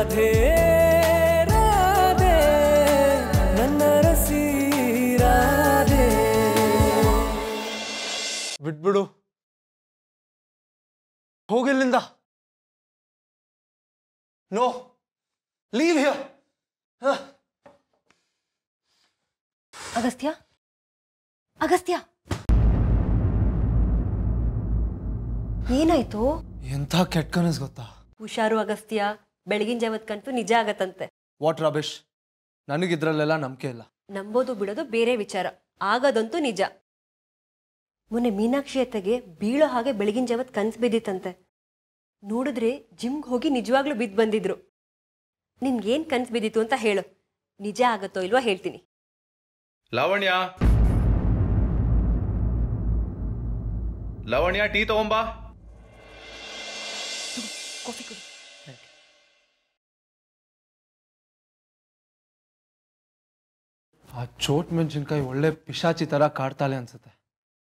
ರಾಧೆ ರಾಧೆ ನನ್ನ ರಸಿ ರಾಧೆ ಬಿಟ್ಬಿಡು ಹೋಗಿಲ್ಲಿಂದ no leave here Agastya Agastya ಏನಾಯ್ತು ಎಂಥ ಕೆಟ್ಟ ಕನಸು ಗೊತ್ತಾ ಹುಷಾರು ಅಗಸ್ತ್ಯ ಬೆಳಗಿನ ಜಾವತ್ಕಂತೂ ನಿಜ ಆಗತ್ತಂತೆ ವಾಟ್ ರಬೇಶ್ ನನಗಿದ್ರಲ್ಲೆಲ್ಲ ನಂಬಿಕೆ ಇಲ್ಲ ನಂಬೋದು ಬಿಡೋದು ಬೇರೆ ವಿಚಾರ ಆಗದಂತೂ ನಿಜ ಮೊನ್ನೆ ಮೀನಾಕ್ಷಿ ಅತ್ತೆಗೆ ಬೀಳೋ ಹಾಗೆ ಬೆಳಗಿನ ಜಾವತ್ ಕನ್ಸು ಬಿದ್ದಿತ್ತಂತೆ ನೋಡಿದ್ರೆ ಜಿಮ್ಗೆ ಹೋಗಿ ನಿಜವಾಗ್ಲೂ ಬಿದ್ದು ಬಂದಿದ್ರು ನಿನ್ಗೇನ್ ಕನ್ಸು ಬಿದ್ದಿತ್ತು ಅಂತ ಹೇಳು ನಿಜ ಆಗತ್ತೋ ಇಲ್ವಾ ಹೇಳ್ತೀನಿ ಲಾವಣ್ಯ ಲಾವಣ್ಯ ಟೀ ತಗೊಂಬಾ ಕಾಫಿ ಕುಡಿ ಆ ಚೋಟ್ ಮೆಣಸಿನ್ಕಾಯಿ ಒಳ್ಳೆ ಪಿಶಾಚಿ ಥರ ಕಾಡ್ತಾಳೆ ಅನ್ಸುತ್ತೆ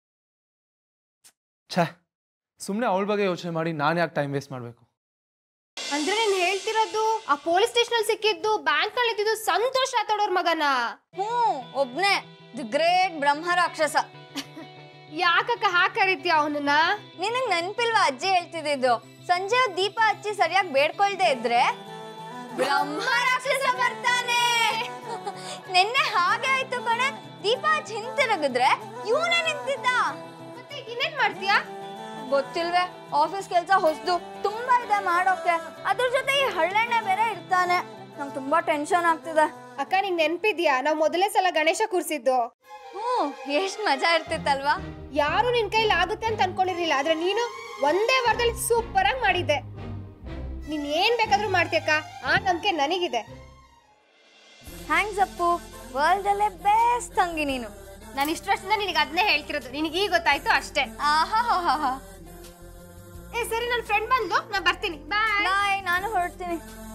ಛೇ ಸುಮ್ಮನೆ ಅವಳ ಬಗ್ಗೆ ಯೋಚನೆ ಮಾಡಿ ನಾನು ಯಾಕೆ ಟೈಮ್ ವೇಸ್ಟ್ ಮಾಡಬೇಕು ಅಂದ್ರೆ ನೀನ್ ಹೇಳ್ತಿರೋದು ಆ ಪೊಲೀಸ್ ಸ್ಟೇಷನ್ ಅಲ್ಲಿ ಸಿಕ್ಕಿದ್ದು ಬ್ಯಾಂಕ್ ನಲ್ಲಿ ಇದ್ದಿದ್ದು ಸಂತೋಷ್ ರಾಥೋಡ್ ಮಗನ ಹ್ಞೂ ಒಬ್ನೇ ದಿ ಗ್ರೇಟ್ ಬ್ರಹ್ಮ ರಾಕ್ಷಸ ಯಾಕಕ್ಕ ಹಾಕ್ ಕರೀತೀಯ ಅವನನ್ನ ನಿನಗ್ ನೆನ್ಪಿಲ್ವಾ ಅಜ್ಜಿ ಹೇಳ್ತಿದ್ದು ಸಂಜೆ ಹೊತ್ತು ದೀಪ ಹಚ್ಚಿ ಸರಿಯಾಗಿ ಬೇಡ್ಕೊಳ್ದೆ ಇದ್ರೆ ಬ್ರಹ್ಮ ರಾಕ್ಷಸ ಬರ್ತಾನೆ ನಿನ್ನೆ ಹಾಗೆ ಆಯ್ತು ಕಣೆ ದೀಪ ಹಚ್ಚಿ ಹಿಂತಿರುಗಿದ್ರೆ ಇವನೇ ನಿಂತಿದ್ದ ಮತ್ತೆ ಇನ್ನೇನ್ ಮಾಡ್ತೀಯಾ ಗೊತ್ತಿಲ್ವೇ ಆಫೀಸ್ ಕೆಲಸ ಹೊಸ್ದು ತುಂಬಾ ಇದೆ ಮಾಡೋಕೆ ಅದ್ರ ಜೊತೆ ಈ ಹಳ್ಳೆಣ್ಣೆ ಬೇರೆ ಇರ್ತಾನೆ ನಂಗೆ ತುಂಬಾ ಟೆನ್ಷನ್ ಆಗ್ತಿದೆ ಅಕ್ಕ ನಿಂಗ್ ನೆನ್ಪಿದ್ಯಾ ನಾವ್ ಮೊದಲೇ ಸಲ ಗಣೇಶ ಕೂರ್ಸಿದ್ದು ಹ್ಞೂ ಎಷ್ಟ್ ಮಜಾ ಇರ್ತಿತ್ತಲ್ವಾ ಯಾರು ನಿನ್ ಕೈಲಿ ಆಗುತ್ತೆ ಅಂತ ಅನ್ಕೊಂಡಿರ್ಲಿಲ್ಲ ಆದ್ರೆ ನೀನು ಒಂದೇ ವಾರದಲ್ಲಿ ಸೂಪರ್ ಆಗಿ ಮಾಡಿದ್ದೆ ನೀನ್ ಏನ್ ಬೇಕಾದ್ರೂ ಮಾಡ್ತೀಯಕ್ಕ ಆ ನಂಬಿಕೆ ನನಗಿದೆ ಥ್ಯಾಂಕ್ಸ್ ಅಪ್ಪು ವರ್ಲ್ಡ್ ಅಲ್ಲೇ ಬೆಸ್ಟ್ ತಂಗಿ ನೀನು ನಾನು ಇಷ್ಟು ವರ್ಷದಿಂದ ನಿನಗೆ ಅದನ್ನೇ ಹೇಳ್ತಿರೋದು ನಿನಗೆ ಈಗ ಗೊತ್ತಾಯ್ತು ಅಷ್ಟೇ ಆಹಾ ಏ ಸರಿ ನನ್ನ ಫ್ರೆಂಡ್ ಬಂದು ನಾ ಬರ್ತೀನಿ ಬಾಯ್ ಬಾಯ್ ನಾನು ಹೊರಡ್ತೀನಿ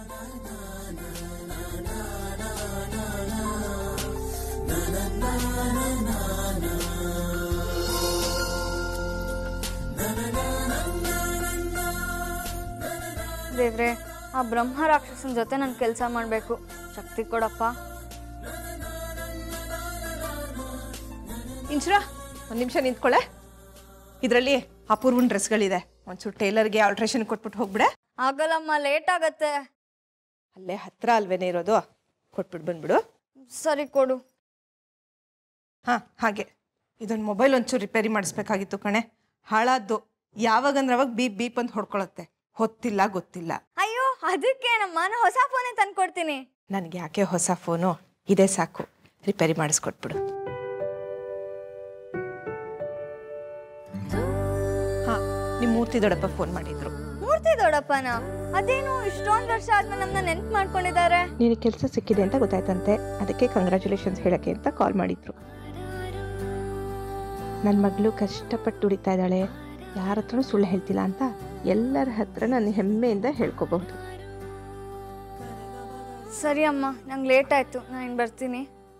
ದೇವ್ರೆ ಆ ಬ್ರಹ್ಮ ರಾಕ್ಷಸನ ಜೊತೆ ನಾನು ಕೆಲಸ ಮಾಡಬೇಕು ಶಕ್ತಿ ಕೊಡಪ್ಪ ಇಂಚುರ ಒಂದು ನಿಮಿಷ ನಿಂತ್ಕೊಳ್ಳೆ ಇದರಲ್ಲಿ ಅಪೂರ್ವನ ಡ್ರೆಸ್ಗಳಿದೆ ಒಂಚೂರು ಟೈಲರ್ಗೆ ಆಲ್ಟ್ರೇಷನ್ ಕೊಟ್ಬಿಟ್ಟು ಹೋಗ್ಬಿಡೆ ಆಗಲ್ಲಮ್ಮ ಲೇಟ್ ಆಗತ್ತೆ ಅಲ್ಲೇ ಹತ್ರ ಅಲ್ವೇನೆ ಇರೋದು ಕೊಟ್ಬಿಟ್ಟು ಬಂದ್ಬಿಡು ಸರಿ ಕೊಡು ಹಾಂ ಹಾಗೆ ಇದೊಂದು ಮೊಬೈಲ್ ಒಂಚೂರು ರಿಪೇರಿ ಮಾಡಿಸ್ಬೇಕಾಗಿತ್ತು ಕಣೆ ಹಾಳಾದ್ದು ಯಾವಾಗಂದ್ರೆ ಅವಾಗ ಬೀಪ್ ಬೀಪ್ ಅಂತ ಹೊಡ್ಕೊಳತ್ತೆ ಹೊತ್ತಿಲ್ಲ ಗೊತ್ತಿಲ್ಲ ಅಯ್ಯೋ ಅದಕ್ಕೇನಮ್ಮ ನಾನು ಹೊಸ ಫೋನೇ ತಂದ್ಕೊಡ್ತೀನಿ ನನಗೆ ಯಾಕೆ ಹೊಸ ಫೋನು ಇದೇ ಸಾಕು ರಿಪೇರಿ ಮಾಡಿಸ್ಕೊಟ್ಬಿಡು ಹಾಂ ನಿಮ್ಮ ಮೂರ್ತಿ ದೊಡ್ಡಪ್ಪ ಫೋನ್ ಮಾಡಿದ್ರು ಮೂರ್ತಿ ದೊಡ್ಡಪ್ಪನ ಅದೇನು ಇಷ್ಟೊಂದು ವರ್ಷ ಆದ್ಮೇಲೆ ನಮ್ಮನ್ನ ನೆನ್ಪು ಮಾಡ್ಕೊಂಡಿದ್ದಾರೆ ನೀನು ಕೆಲಸ ಸಿಕ್ಕಿದೆ ಅಂತ ಗೊತ್ತಾಯ್ತಂತೆ ಅದಕ್ಕೆ ಕಂಗ್ರ್ಯಾಚುಲೇಷನ್ಸ್ ಹೇಳಕ್ಕೆ ಅಂತ ಕಾಲ್ ಮಾಡಿದ್ರು ನನ್ನ ಮಗಳು ಕಷ್ಟಪಟ್ಟು ದುಡಿತಾ ಇದ್ದಾಳೆ ಯಾರ ಹತ್ರನೂ ಸುಳ್ಳು ಹೇಳ್ತಿಲ್ಲ ಅಂತ ಎಲ್ಲರ ಹತ್ರ ನಾನು ಹೆಮ್ಮೆಯಿಂದ ಹೇಳ್ಕೋಬಹುದು ಸರಿ ಅಮ್ಮ ನಂಗೆ ಲೇಟ್ ಆಯ್ತು ನಾನು ಇನ್ನು ಬರ್ತೀನಿ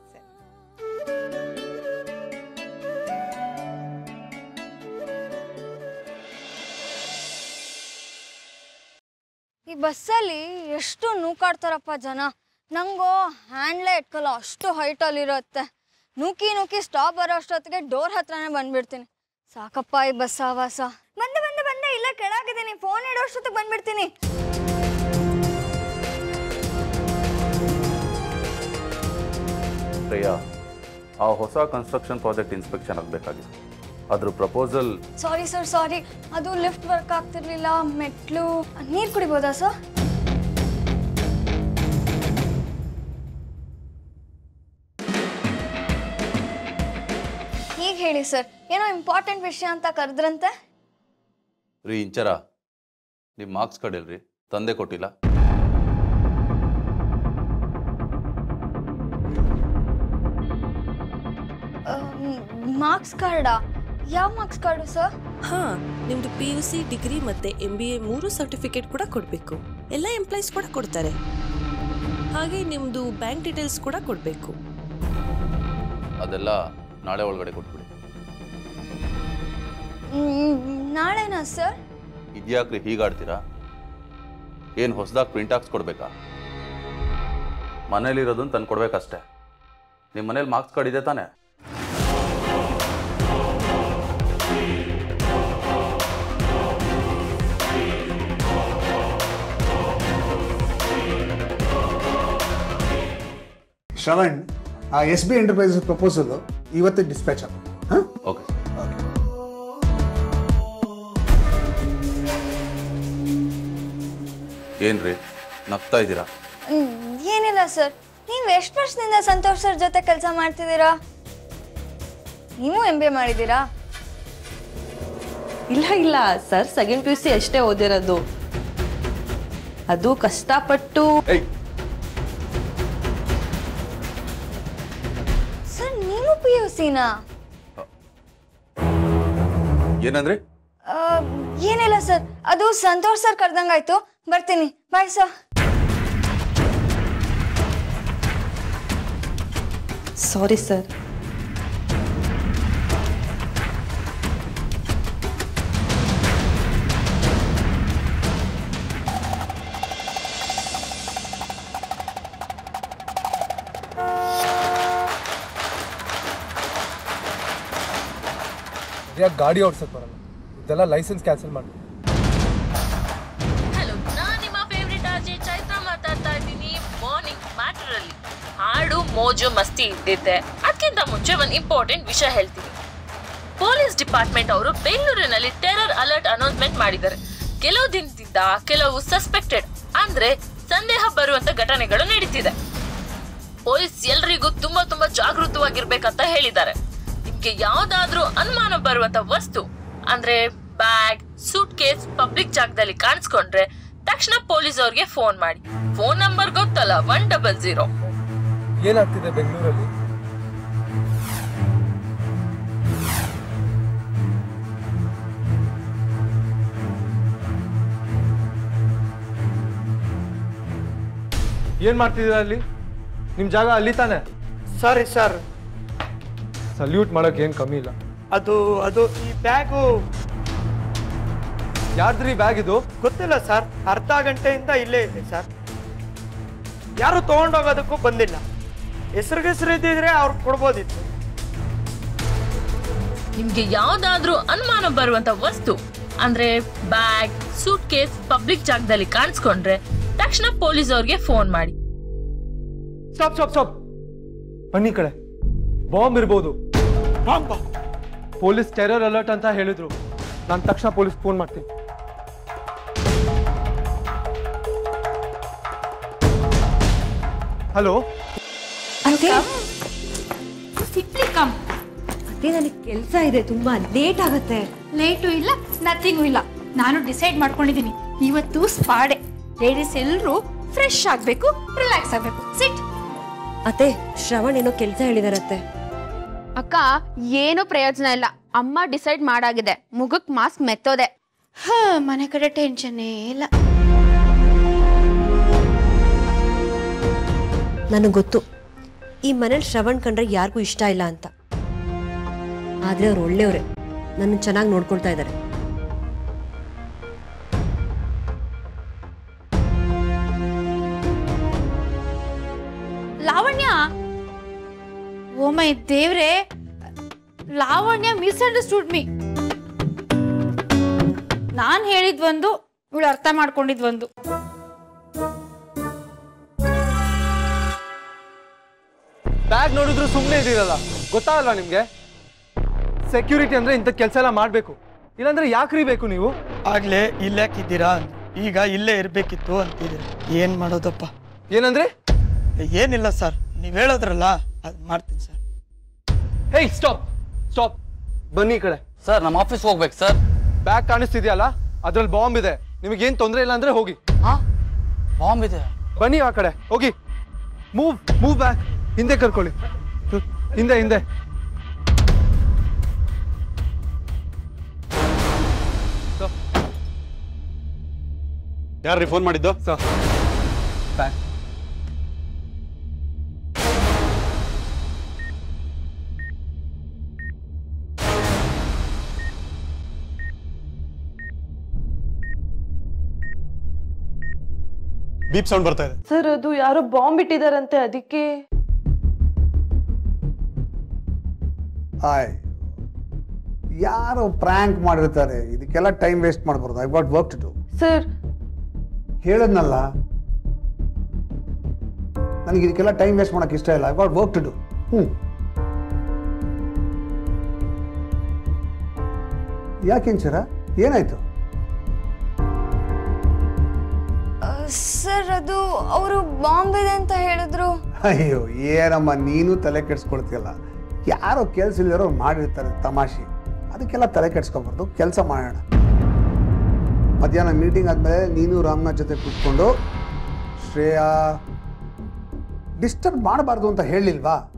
ಈ ಬಸ್ಸಲ್ಲಿ ಎಷ್ಟು ನೂಕಾಡ್ತಾರಪ್ಪ ಜನ ನಂಗೋ ಹ್ಯಾಂಡ್ಲೇ ಇಟ್ಕಲ್ಲ ಅಷ್ಟು ಹೈಟಲ್ಲಿರುತ್ತೆ ನೂಕಿ ನೂಕಿ ಸ್ಟಾಪ್ ಬರೋ ಅಷ್ಟೊತ್ತಿಗೆ ಡೋರ್ ಹತ್ರನೇ ಬಂದ್ಬಿಡ್ತೀನಿ ಸಾಕಪ್ಪ ಈ ಬಸ್ ಆವಾಸ ಬಂದೆ ಬಂದೆ ಬಂದೆ ಇಲ್ಲೇ ಕೆಳಗಿದ್ದೀನಿ ಫೋನ್ ಇಡೋ ಅಷ್ಟೊತ್ತಿಗೆ ಬಂದ್ಬಿಡ್ತೀನಿ ಪ್ರಿಯಾ ಆ ಹೊಸ ಕನ್ಸ್ಟ್ರಕ್ಷನ್ ಪ್ರಾಜೆಕ್ಟ್ ಇನ್ಸ್ಪೆಕ್ಷನ್ ಆಗಬೇಕಾಗಿತ್ತು ಅದ್ರ ಪ್ರಪೋಸಲ್ ಸಾರಿ ಸರ್ ಸಾರಿ ಅದು ಲಿಫ್ಟ್ ವರ್ಕ್ ಆಗ್ತಿರ್ಲಿಲ್ಲ ಮೆಟ್ಲು ನೀರು ಕುಡಿಬೋದಾ ಸರ್ ಈಗ ಹೇಳಿ ಸರ್ ಏನೋ ಇಂಪಾರ್ಟೆಂಟ್ ವಿಷಯ ಅಂತ ಕರೆದ್ರಂತೆ ರೀ ಇಂಚರ ನಿಮ್ಮ ಮಾರ್ಕ್ಸ್ ಕಾರ್ಡ್ ಇಲ್ರಿ ತಂದೆ ಕೊಟ್ಟಿಲ್ಲ ಮಾರ್ಕ್ಸ್ ಕಾರ್ಡಾ ಯಾವ ಮಾರ್ಕ್ಸ್ ಕಾರ್ಡು ಸರ್ ಹಾ ನಿಮ್ದು ಪಿ ಯು ಸಿ ಡಿಗ್ರಿ ಮತ್ತೆ ಎಂ ಬಿ ಎ ಮೂರು ಸರ್ಟಿಫಿಕೇಟ್ ಕೂಡ ಕೊಡಬೇಕು ಎಲ್ಲ ಎಂಪ್ಲಾಯೀಸ್ ಕೂಡ ಕೊಡ್ತಾರೆ ಹಾಗೆ ನಿಮ್ದು ಬ್ಯಾಂಕ್ ಡೀಟೇಲ್ಸ್ ಕೂಡ ಕೊಡಬೇಕು ಅದೆಲ್ಲ ನಾಳೆ ಒಳಗಡೆ ಕೊಟ್ಬಿಡಿ ನಾಳೆನಾ ಸರ್ ಇದ್ಯಾಕ್ರಿ ಹೀಗಾಡ್ತೀರಾ ಏನು ಹೊಸದಾಗಿ ಪ್ರಿಂಟ್ ಹಾಕ್ಸ್ ಕೊಡ್ಬೇಕಾ ಮನೇಲಿರೋದನ್ನ ತಂದು ಕೊಡ್ಬೇಕಷ್ಟೇ ನಿಮ್ಮ ಮನೇಲಿ ಮಾರ್ಕ್ಸ್ ಕಾರ್ಡ್ ಇದೆ ತಾನೇ ಶ್ರವಣ್ ಆ ಎಸ್ ಬಿ ಎಂಟರ್ಪ್ರೈಸಸ್ ಪ್ರಪೋಸಲ್ ಇವತ್ತೇ ಡಿಸ್ಪ್ಯಾಚ್ ಆಗ ಹಾಂ ಓಕೆ ಏನ್ರಿ ನಗ್ತಾ ಇದ್ದೀರಾ ಹ್ಮ್, ಏನಿಲ್ಲ ಸರ್ ನೀವು ಎಷ್ಟು ವರ್ಷದಿಂದ ಸಂತೋಷ್ ಸರ್ ಜೊತೆ ಕೆಲಸ ಮಾಡ್ತಿದ್ದೀರಾ ನೀವು ಎಂ ಬಿ ಎ ಮಾಡಿದ್ದೀರಾ ಇಲ್ಲ ಇಲ್ಲ sir second P U C ಅಷ್ಟೇ ಓದಿರೋದು ಅದು ಕಷ್ಟಪಟ್ಟು ಏಯ್ ಸರ್ ನೀವು ಪಿ ಯು ಸಿನಾ ಏನಂದ್ರಿ ಏನಿಲ್ಲ ಸರ್ ಅದು ಸಂತೋಷ್ ಸರ್ ಕರ್ದಂಗಾಯ್ತು ಬರ್ತೀನಿ ಬಾಯ್ ಸರ್ ಸಾರಿ ಸರ್ ಯಾಕೆ ಗಾಡಿ ಓಡ್ಸಕ್ ಬರಲ್ಲ ಇದೆಲ್ಲ ಲೈಸೆನ್ಸ್ ಕ್ಯಾನ್ಸಲ್ ಮಾಡಿ ಹಲೋ ನಾನು ನಿಮ್ಮ ಫೇವ್ರೆಟ್ ಆರ್ಜೆ ಚೈತ್ರ ಮಾತಾಡ್ತಾ ಇದ್ದೀನಿ ಮಾರ್ನಿಂಗ್ ಮ್ಯಾಟರ್ ಅಲ್ಲಿ ಹಾಡು ಮೋಜು ಮಸ್ತಿ ಇದ್ದಿದ್ದೆ ಅದಕ್ಕಿಂತ ಮುಂಚೆ ಒಂದು ಇಂಪಾರ್ಟೆಂಟ್ ವಿಷಯ ಹೇಳ್ತೀನಿ ಪೊಲೀಸ್ ಡಿಪಾರ್ಟ್ಮೆಂಟ್ ಅವರು ಬೆಂಗಳೂರಿನಲ್ಲಿ ಟೆರರ್ ಅಲರ್ಟ್ ಅನೌನ್ಸ್ಮೆಂಟ್ ಮಾಡಿದ್ದಾರೆ ಕೆಲವು ದಿನದಿಂದ ಕೆಲವು ಸಸ್ಪೆಕ್ಟೆಡ್ ಅಂದ್ರೆ ಸಂದೇಹ ಬರುವಂತ ಘಟನೆಗಳು ನಡೀತಿದೆ ಪೊಲೀಸ್ ಎಲ್ರಿಗೂ ತುಂಬಾ ತುಂಬಾ ಜಾಗೃತವಾಗಿರ್ಬೇಕಂತ ಹೇಳಿದ್ದಾರೆ ನಿಮ್ಗೆ ಯಾವ್ದಾದ್ರೂ ಅನುಮಾನ ಬರುವಂತ ವಸ್ತು ಅಂದ್ರೆ ಬ್ಯಾಗ್ ಸೂಟ್ ಕೇಸ್ ಪಬ್ಲಿಕ್ ಜಾಗದಲ್ಲಿ ಕಾಣಿಸ್ಕೊಂಡ್ರೆ ತಕ್ಷಣ ಪೊಲೀಸ್ ಅವ್ರಿಗೆ ಫೋನ್ ಮಾಡಿ ಫೋನ್ ನಂಬರ್ ಗೊತ್ತಲ್ಲ ಒನ್ ಡಬಲ್ ಜೀರೋ ಏನಾಗ್ತಿದೆ ಬೆಂಗಳೂರಲ್ಲಿ ಏನ್ ಮಾಡ್ತಿದ್ದೀರಾ ಅಲ್ಲಿ ನಿಮ್ ಜಾಗ ಅಲ್ಲಿ ತಾನೆ ಸಾರಿ ಸರ್ ಸಲ್ಯೂಟ್ ಮಾಡಕ್ ಏನ್ ಕಮ್ಮಿ ಇಲ್ಲ ಅದು ಅದು ಈ ಬ್ಯಾಗು ಯಾರ್ದ್ರಿ ಬ್ಯಾಗ್ ಇದು ಗೊತ್ತಿಲ್ಲ ಸರ್ ಅರ್ಧ ಗಂಟೆಯಿಂದ ಇಲ್ಲೇ ಇದೆ ಸರ್ ಯಾರು ತಗೊಂಡೋಗೋದಕ್ಕೂ ಬಂದಿಲ್ಲ ಹೆಸರುಗೆಸರು ಇದ್ದಿದ್ರೆ ಅವ್ರು ಕೊಡ್ಬೋದಿತ್ತು ನಿಮ್ಗೆ ಯಾವ್ದಾದ್ರೂ ಅನುಮಾನ ಬರುವಂತ ವಸ್ತು ಅಂದ್ರೆ ಬ್ಯಾಗ್ ಸೂಟ್ ಕೇಸ್ ಪಬ್ಲಿಕ್ ಜಾಗದಲ್ಲಿ ಕಾಣಿಸ್ಕೊಂಡ್ರೆ ತಕ್ಷಣ ಪೊಲೀಸ್ ಅವ್ರಿಗೆ ಫೋನ್ ಮಾಡಿ ಸ್ಟಾಪ್ ಸ್ಟಾಪ್ ಸ್ಟಾಪ್ ಬನ್ನಿ ಈ ಕಡೆ ಬಾಂಬ್ ಇರ್ಬೋದು ಬಾಂಬ ಪೊಲೀಸ್ ಟೆರರ್ ಅಲರ್ಟ್ ಅಂತ ಹೇಳಿದ್ರು ನಾನು ತಕ್ಷಣ ಪೊಲೀಸ್ ಫೋನ್ ಮಾಡ್ತೀನಿ ಹಲೋ ಅತ್ತೆ ಸಿಪ್ಲಿ ಕಮ್ ಅತ್ತೆ ನನಗೆ ಕೆಲಸ ಇದೆ ತುಂಬಾ ಲೇಟ್ ಆಗತ್ತೆ ಲೇಟು ಇಲ್ಲ ನಥಿಂಗು ಇಲ್ಲ ನಾನು ಡಿಸೈಡ್ ಮಾಡ್ಕೊಂಡಿದ್ದೀನಿ ಇವತ್ತು ಸ್ಪಾಡೆ ಲೇಡೀಸ್ ಎಲ್ಲರೂ ಫ್ರೆಶ್ ಆಗಬೇಕು ರಿಲ್ಯಾಕ್ಸ್ ಆಗಬೇಕು ಸಿಟ್ ಅತ್ತೆ ಶ್ರವಣ್ ಏನೋ ಕೆಲಸ ಹೇಳಿದಾರತ್ತೆ ಅಕ್ಕ ಏನು ಪ್ರಯೋಜನ ಇಲ್ಲ ಅಮ್ಮ ಡಿಸೈಡ್ ಮಾಡಾಗಿದೆ ಮುಖಕ್ ಮಾಸ್ಕ್ ಮೆತ್ತೋದೆ ಹ ಮನೆ ಕಡೆ ಟೆನ್ಷನ್ನೇ ಇಲ್ಲ ನನಗೆ ಗೊತ್ತು ಈ ಮನೇಲಿ ಶ್ರವಣ್ ಕಂಡ್ರೆ ಯಾರಿಗೂ ಇಷ್ಟ ಇಲ್ಲ ಅಂತ ಆದ್ರೆ ಅವ್ರು ಒಳ್ಳೆಯವ್ರೆ ನನ್ನ ಚೆನ್ನಾಗಿ ನೋಡ್ಕೊಳ್ತಾ ಇದ್ದಾರೆ ಲಾವಣ್ಯ ಓ ಮೈ ದೇವ್ರೆ ಲಾವಣ್ಯ ಮಿಸ್ಅಂಡರ್ಸ್ಟುಡ್ ಮೀ ನಾನ್ ಹೇಳಿದ್ ಒಂದು ಇವಳು ಅರ್ಥ ಮಾಡ್ಕೊಂಡಿದ್ ಒಂದು ಬ್ಯಾಗ್ ನೋಡಿದ್ರು ಸುಮ್ಮನೆ ಇದ್ದೀರಲ್ಲ ಗೊತ್ತಾಗಲ್ಲ ನಿಮ್ಗೆ ಸೆಕ್ಯೂರಿಟಿ ಅಂದ್ರೆ ಇಂಥ ಕೆಲಸ ಎಲ್ಲ ಮಾಡಬೇಕು ಇಲ್ಲಾಂದ್ರೆ ಯಾಕ್ರಿ ಬೇಕು ನೀವು ಆಗ್ಲೇ ಇಲ್ಲಾಕಿದ್ದೀರಾ ಈಗ ಇಲ್ಲೇ ಇರ್ಬೇಕಿತ್ತು ಅಂತಿದ್ದೀರಾ ಏನ್ ಮಾಡೋದಪ್ಪ ಏನಂದ್ರೆ ಏನಿಲ್ಲ ಸರ್ ನೀವ್ ಹೇಳೋದ್ರಲ್ಲ ಅದು ಮಾಡ್ತೀನಿ ಸರ್ ಹೇಯ್ ಸ್ಟಾಪ್ ಸ್ಟಾಪ್ ಬನ್ನಿ ಈ ಕಡೆ ಸರ್ ನಮ್ಮ ಆಫೀಸ್ ಹೋಗ್ಬೇಕು ಸರ್ ಬ್ಯಾಗ್ ಕಾಣಿಸ್ತಿದ್ಯಲ್ಲ ಅದ್ರಲ್ಲಿ ಬಾಂಬ್ ಇದೆ ನಿಮಗೇನ್ ತೊಂದರೆ ಇಲ್ಲ ಅಂದ್ರೆ ಹೋಗಿ ಬಾಂಬ್ ಇದೆ ಬನ್ನಿ ಆ ಕಡೆ ಹೋಗಿ ಮೂವ್ ಮೂವ್ ಬ್ಯಾಕ್ ಹಿಂದೆ ಕರ್ಕೊಳ್ಳಿ ಹ್ಮ್, ಹಿಂದೆ ಹಿಂದೆ ಯಾರ್ರಿ ಫೋನ್ ಮಾಡಿದ್ದು ಸರ್ ಬ್ಯಾಕ್ ಬೀಪ್ ಸೌಂಡ್ ಬರ್ತಾ ಇದೆ ಸರ್ ಅದು ಯಾರೋ ಬಾಂಬ್ ಇಟ್ಟಿದಾರಂತೆ ಅದಕ್ಕೆ ಆಯ್ ಯಾರು ಪ್ರ್ಯಾಂಕ್ ಮಾಡಿರ್ತಾರೆ ಇದಕ್ಕೆಲ್ಲ ಟೈಮ್ ವೇಸ್ಟ್ ಮಾಡಬಾರ್ದು I got work to do sir ಹೇಳದ್ನಲ್ಲ ನನಗೆ ಇದಕ್ಕೆಲ್ಲ ಟೈಮ್ ವೇಸ್ಟ್ ಮಾಡೋಕೆ ಇಷ್ಟ ಇಲ್ಲ I got work to do ಹ್ಞೂ ಯಾಕೇನು ಸರ ಏನಾಯ್ತು ಸರ್ ಅದು ಅವರು ಬಾಂಬ್ ಇದೆ ಅಂತ ಹೇಳಿದ್ರು ಅಯ್ಯೋ ಏನಮ್ಮ ನೀನು ತಲೆ ಕೆಡ್ಸ್ಕೊಳ್ತೀಯಲ್ಲ ಯಾರೋ ಕೆಲಸ ಇಲ್ಲರೋ ಮಾಡಿರ್ತಾರೆ ತಮಾಷೆ ಅದಕ್ಕೆಲ್ಲ ತಲೆ ಕೆಡ್ಸ್ಕೊಬಾರ್ದು ಕೆಲಸ ಮಾಡೋಣ ಮಧ್ಯಾಹ್ನ ಮೀಟಿಂಗ್ ಆದಮೇಲೆ ನೀನು ರಾಮನಾಥ್ ಜೊತೆ ಕೂತ್ಕೊಂಡು ಶ್ರೇಯಾ ಡಿಸ್ಟರ್ಬ್ ಮಾಡಬಾರ್ದು ಅಂತ ಹೇಳಿಲ್ವಾ